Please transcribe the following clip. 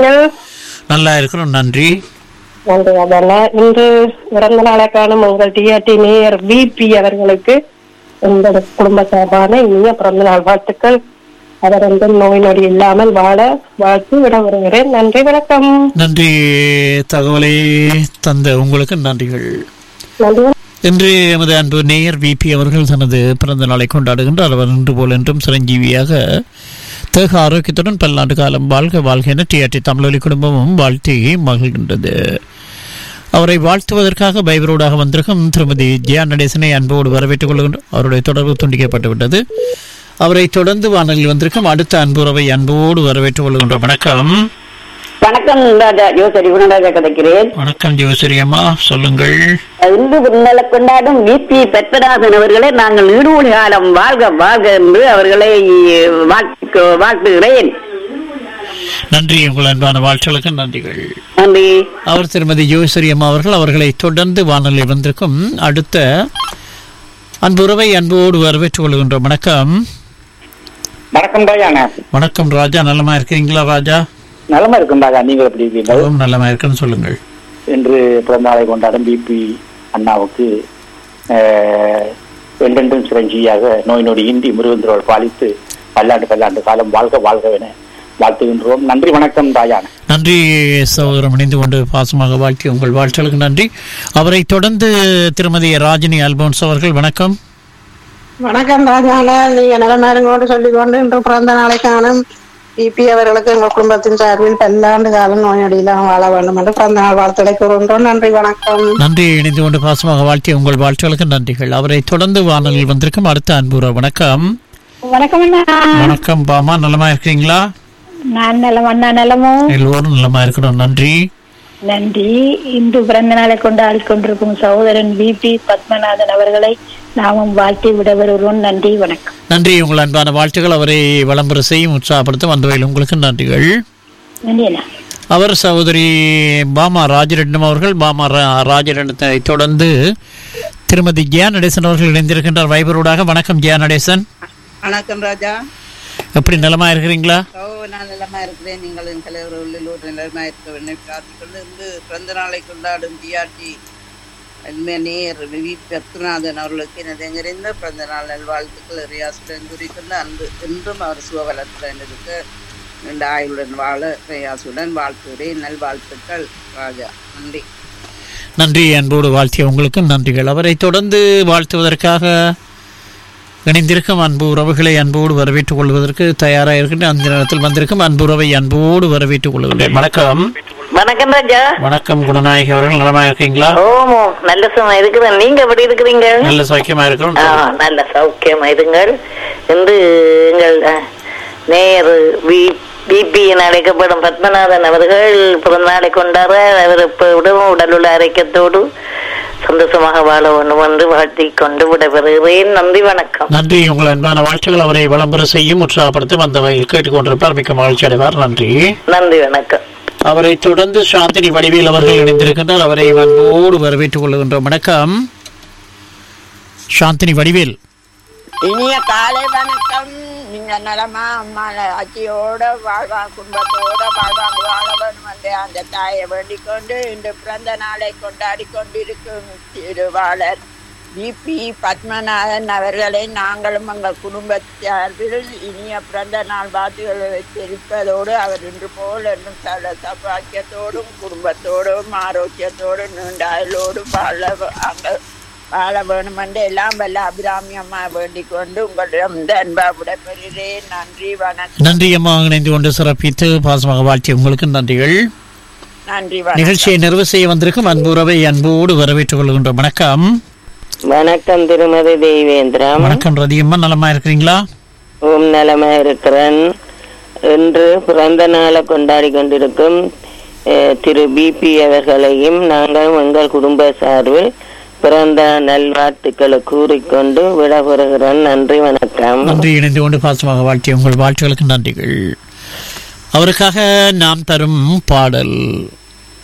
இருக்கிறீர்கள் நல்லா இருக்கிறோம் நன்றி நன்றி அதல்ல இன்று பிறந்த நாளை காணும் உங்கள் டிஆர்டி மேயர் விபி அவர்களுக்கு உங்கள் குடும்ப சார்பான இனிய பிறந்த நாள் வாழ்த்துக்கள் அவர் வந்து நோய் நொடி இல்லாமல் வாழ வாழ்த்து விட வருகிறேன் நன்றி வணக்கம் நன்றி தகவலை தந்த உங்களுக்கு நன்றிகள் நன்றி இன்று எமது அன்பு நேயர் விபி அவர்கள் தனது பிறந்த நாளை கொண்டாடுகின்றார் அவர் இன்று போல் என்றும் சிரஞ்சீவியாக தேக ஆரோக்கியத்துடன் பல்லாண்டு காலம் வாழ்க வாழ்க என டிஆர்டி தமிழொலி குடும்பமும் வாழ்த்தி மகிழ்கின்றது அவரை வாழ்த்துவதற்காக பைபரோடாக வந்திருக்கும் திருமதி ஜியா நடேசனை அன்போடு வரவேற்றுக் கொள்கின்றோம் அவருடைய தொடர்பு துண்டிக்கப்பட்டு விட்டது அவரை தொடர்ந்து வானலில் வந்திருக்கும் அடுத்த அன்புறவை அன்போடு வரவேற்றுக் கொள்கின்றோம் வணக்கம் வணக்கம் ராஜா யோசரி குணராஜா கதைக்கிறேன் வணக்கம் ஜோசிரி அம்மா சொல்லுங்கள் இந்து பின்னலை கொண்டாடும் விபி பெத்தராசன் அவர்களை நாங்கள் நீடூழி காலம் வாழ்க வாழ்க என்று அவர்களை வாழ்த்து வாழ்த்துகிறேன் நன்றி உங்கள் அன்பான வாழ்த்துகளுக்கு நன்றிகள் நன்றி அவர் திருமதி யோசரி அம்மா அவர்கள் அவர்களை தொடர்ந்து வானொலியில் வந்திருக்கும் அடுத்த அன்புறவை அன்போடு வரவேற்றுக் கொள்கின்றோம் வணக்கம் வணக்கம் ராஜாண்ணா வணக்கம் ராஜா நலமா இருக்கிறீங்களா ராஜா நலமா இருக்கும் ராஜா நீங்கள் எப்படி இருக்கீங்க அதுவும் நலமா இருக்குன்னு சொல்லுங்கள் இன்று பிறந்த நாளை கொண்டாடும் பிபி அண்ணாவுக்கு ஆஹ், என்றென்றும் சிரஞ்சீவியாக நோய் நொடி இன்றி முருகந்தரோடு பாலித்து பல்லாண்டு பல்லாண்டு காலம் வாழ்க வாழ்கவென வாழ்த்துகின்றோம் நன்றி வணக்கம் ராஜாண்ணா நன்றி சகோதரம் இணைந்து கொண்டு பாசமாக வாழ்த்தி உங்கள் வாழ்த்துகளுக்கு நன்றி அவரை தொடர்ந்து திருமதி ராஜினி அல்போன்ஸ் அவர்கள் வணக்கம் வணக்கம் ராஜால நீங்க நலமாருங்கோடு சொல்லிக்கொண்டு இன்று பிறந்த நாளை காணும் பிபி அவர்களுக்கு எங்கள் குடும்பத்தின் சார்பில் பல்லாண்டு காலம் நோயடியெல்லாம் வாழ வேண்டும் என்று பிறந்த நாள் வாழ்த்துக்களை கூறுகின்றோம் நன்றி வணக்கம் நன்றி இணைந்து கொண்டு பாசமாக வாழ்த்திய உங்கள் வாழ்த்துகளுக்கு நன்றிகள் அவரை தொடர்ந்து வானொலியில் வந்திருக்கும் அடுத்த அன்புற வணக்கம் வணக்கம் அண்ணா வணக்கம் பாமா நலமா இருக்கிறீங்களா நான் நலம் அண்ணா நலமோ எல்லோரும் நலமா இருக்கிறோம் நன்றி நன்றி இன்று பிறந்த நாளை கொண்டாடி கொண்டிருக்கும் சகோதரன் விபி பத்மநாதன் அவர்களை நாமும் வாழ்த்தி விட வருகிறோம் நன்றி வணக்கம் நன்றி உங்கள் அன்பான வாழ்த்துக்கள் அவரை விளம்பர செய்யும் உற்சாகப்படுத்த வந்தவையில் உங்களுக்கு நன்றிகள் நன்றி அண்ணா அவர் சகோதரி பாமா ராஜரெட்னம் அவர்கள் பாமா ரா- ராஜரெட்னத்தை தொடர்ந்து திருமதி ஜியா நடேசன் அவர்கள் இணைந்திருக்கின்றார் வைபரோடாக வணக்கம் ஜியா நடேசன் வணக்கம் ராஜா எப்படி நலமா இருக்கிறீங்களா ஓ நான் நலமா இருக்கிறேன் நீங்களும் தலைவர் உள்ளூர் நலமா இருக்க வேண்டும் பிரார்த்திக்கொண்டு இன்று பிறந்த நாளை கொண்டாடும் டிஆர்டி நேர் வி பத்மநாதன் அவர்களுக்கு எனது நிறைந்த பிறந்த நாள் நல்வாழ்த்துக்கள் ரியாசுடன் குறிக்கொண்டு அன்று என்றும் அவர் சுகவலத்துடன் இருக்க நீண்ட ஆயுளுடன் வாழ ரியாசுடன் வாழ்த்துகிறேன் நல்வாழ்த்துக்கள் ராஜா நன்றி நன்றி அன்போடு வாழ்த்திய உங்களுக்கு நன்றிகள் அவரை தொடர்ந்து வாழ்த்துவதற்காக இணைந்திருக்கும் அன்பு உறவுகளை அன்போடு வரவேற்றுக் கொள்வதற்கு தயாராக இருக்கின்ற அந்த நேரத்தில் வந்திருக்கும் அன்பு உறவை அன்போடு வரவேற்றுக் கொள்கின்றேன் வணக்கம் வணக்கம் ராஜா வணக்கம் குணநாயகி அவர்கள் நலமா இருக்கீங்களா ஓமோ நல்ல சும்மா இருக்கிறேன் நீங்க எப்படி இருக்கிறீங்க நல்ல சௌக்கியமா இருக்கிறோம் ஆ, நல்ல சௌக்கியமா இருங்கள் என்று எங்கள் அஹ், நேயர் வி பிபி என அழைக்கப்படும் பத்மநாதன் அவர்கள் பிறந்த நாளை கொண்டாட அவர் எப்போதும் உடலுள்ள ஆரோக்கியத்தோடு சந்தோஷமாக வாழ வேண்டும் என்று வாழ்த்திக் கொண்டு விடைபெறுகிறேன் நன்றி வணக்கம் நன்றி உங்கள் அன்பான வாழ்த்துக்கள் அவரை விளம்பரம் செய்யும் உற்சாகப்படுத்தி வந்த வகையில் கேட்டுக்கொண்டிருப்பார் மிக்க மகிழ்ச்சி அடைவார் நன்றி நன்றி வணக்கம் அவரை தொடர்ந்து சாந்தினி வடிவேல் அவர்கள் இணைந்திருக்கின்றார் அவரை அன்போடு வரவேற்றுக் கொள்கின்றோம் வணக்கம் சாந்தினி வடிவேல் இனிய காலை வணக்கம் நீங்க நலமா அம்மா அச்சியோட வாழ்வா குடும்பத்தோட வாழ்வாங்க வாழ வேணும் என்று அந்த தாயை வேண்டிக் கொண்டு இன்று பிறந்த நாளை கொண்டாடி கொண்டிருக்கும் திருவாளர் பிபி பத்மநாதன் அவர்களை நாங்களும் எங்கள் குடும்பத்தார்கள் இனிய பிறந்த நாள் வாழ்த்துக்களை வைத்திருப்பதோடு அவர் இன்று போல் என்றும் சல சபாக்கியத்தோடும் குடும்பத்தோடும் ஆரோக்கியத்தோடும் நீண்ட ஆயுளோடும் வாழ அங்க வாழ வேணும் என்று எல்லாம் வல்ல அபிராமி அம்மா வேண்டிக் கொண்டு உங்களிடம் இந்த அன்பா விடைபெறுகிறேன் நன்றி வணக்கம் நன்றி அம்மா இணைந்து கொண்டு சிறப்பித்து பாசமாக வாழ்த்திய உங்களுக்கு நன்றிகள் நன்றி வணக்கம் நிகழ்ச்சியை நிறைவு செய்ய வந்திருக்கும் அன்பு உறவை அன்போடு வரவேற்றுக் கொள்கின்றோம் வணக்கம் வணக்கம் திருமதி தெய்வேந்திரம் வணக்கம் ரதியம்மா நலமா இருக்கிறீங்களா ஓம் நலமா இருக்கிறேன் இன்று பிறந்த நாளை கொண்டாடி கொண்டிருக்கும் அஹ், திரு பிபி அவர்களையும் நாங்கள் எங்கள் குடும்ப சார்பில் பிறந்த நல்வாழ்த்துக்களை கூறிக்கொண்டு விடைபெறுகிறேன் நன்றி வணக்கம் நன்றி இணைந்து கொண்டு பாசமாக வாழ்த்திய உங்கள் வாழ்த்துகளுக்கு நன்றிகள் அவருக்காக நாம் தரும் பாடல்